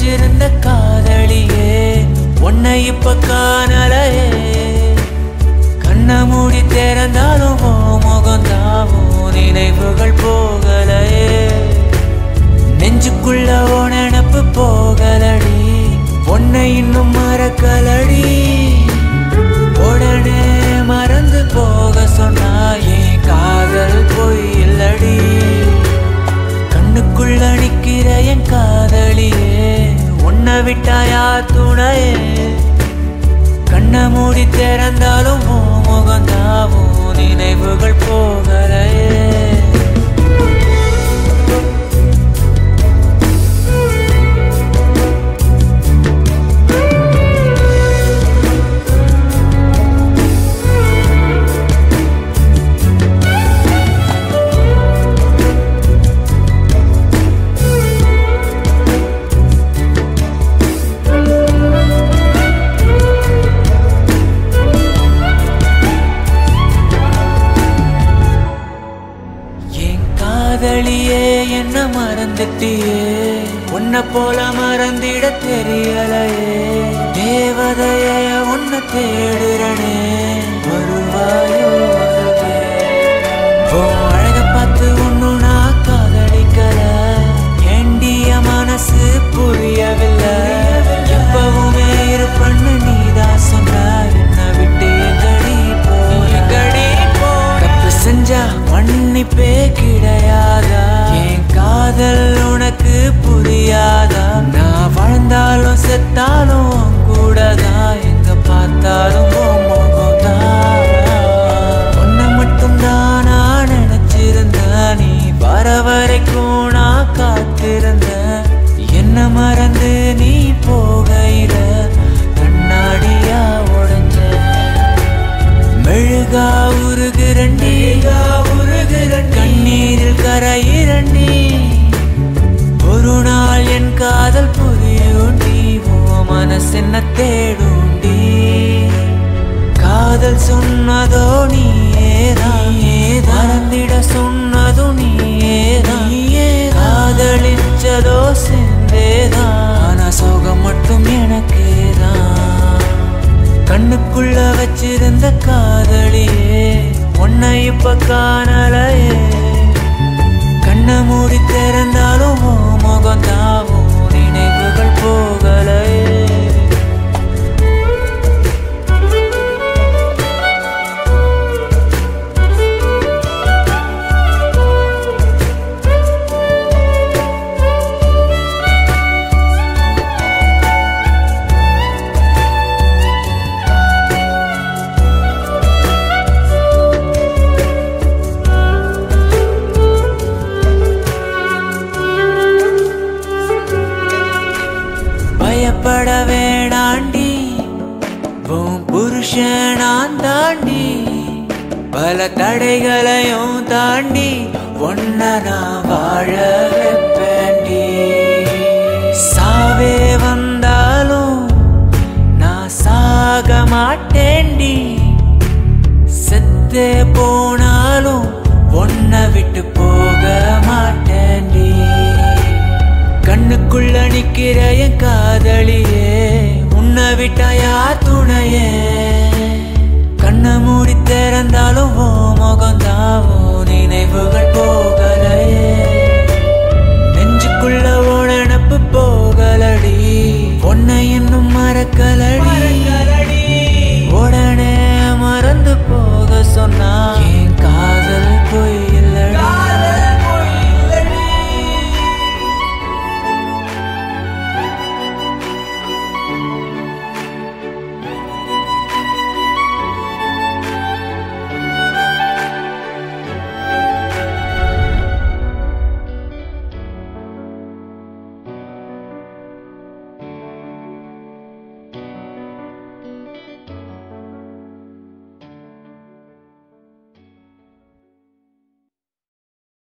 வச்சிருந்த காதலியே உன்னை இப்ப காணலையே கண்ண மூடி திறந்தாலும் ஓ முகம் தாவும் நினைவுகள் போகலையே நெஞ்சுக்குள்ள ஓ நினப்பு போகலடி உன்னை இன்னும் மறக்கலடி உடனே மறந்து போக சொன்னா என் காதல் பொய் இல்லடி கண்ணுக்குள்ள நிக்கிற என் காதலியே உன்னை விட்டாயா துணையே கண்ண மூடி திறந்தாலும் உன் முகம் தாவும் நினைவுகள் போகலையே என் காதலியே என்ன மறந்துட்டியே உன்னை போல மறந்திட தெரியலையே தேவதைய உன்னை தேடுறனே வருவாயோ அருகே? உன் அழக பார்த்து ஒன்னும் நான் காதலிக்கல ஏண்டிய மனசு புரியவில்லை எப்பவுமே இருப்பண்ணு நீதான் சொன்ன என்ன விட்டு எங்கடி போகடி தப்பு செஞ்சா மன்னிப்பே கிடையாதா என் காதல் உனக்கு புரியாதா நான் வாழ்ந்தாலும் செத்தாலும் உன் கூடதான் எங்க பார்த்தாலும் உன் முகம்தான் உன்னை மட்டும்தான் நான் நினைச்சிருந்தேன் நீ வர வரைக்கும் நான் காத்திருந்தேன் என்ன மறந்து நீ போகையில கண்ணாடியா உடைஞ்ச மெழுகா உருகுரண்டி உருகுரண்டி கண்ணீரில் கரையிரண்டி ஒரு நாள் என் காதல் புரியுண்டி ஓ மனசென்ன தேடுண்டி காதல் சொன்னதோ நீயேதான் மறந்திட சொன்னதோ நீயேதான் காதலிச்சதோ சென்றேதான் ஆனா சோகம் மட்டும் எனக்கேதான் கண்ணுக்குள்ள வச்சிருந்த காதலியே உன்னை இப்ப காணலையே கண்ண மூடி திறந்தாலும் உன் முகம் தாவும் நினைவுகள் போகலையே பயப்பட வேணாண்டி உன் புருஷன் நான் தாண்டி பல தடைகளையும் தாண்டி ஒன்ன நான் வாழ வைப்பேன்டி சாவே வந்தாலும் நான் சாக மாட்டேன்டி செத்தே போனாலும் ஒன்ன விட்டு போக மாட்டேன்டி கண்ணுக்குள்ள நிக்கிற என் காதலியே உன்னை விட்டா யார் துணையே கண்ண மூடி திறந்தாலும் ஓ முகம் தாவும் நினைவுகள் போகலையே நெஞ்சுக்குள்ள ஓ நினப்பு போகலடி உன்னை இன்னும் மறக்கலடி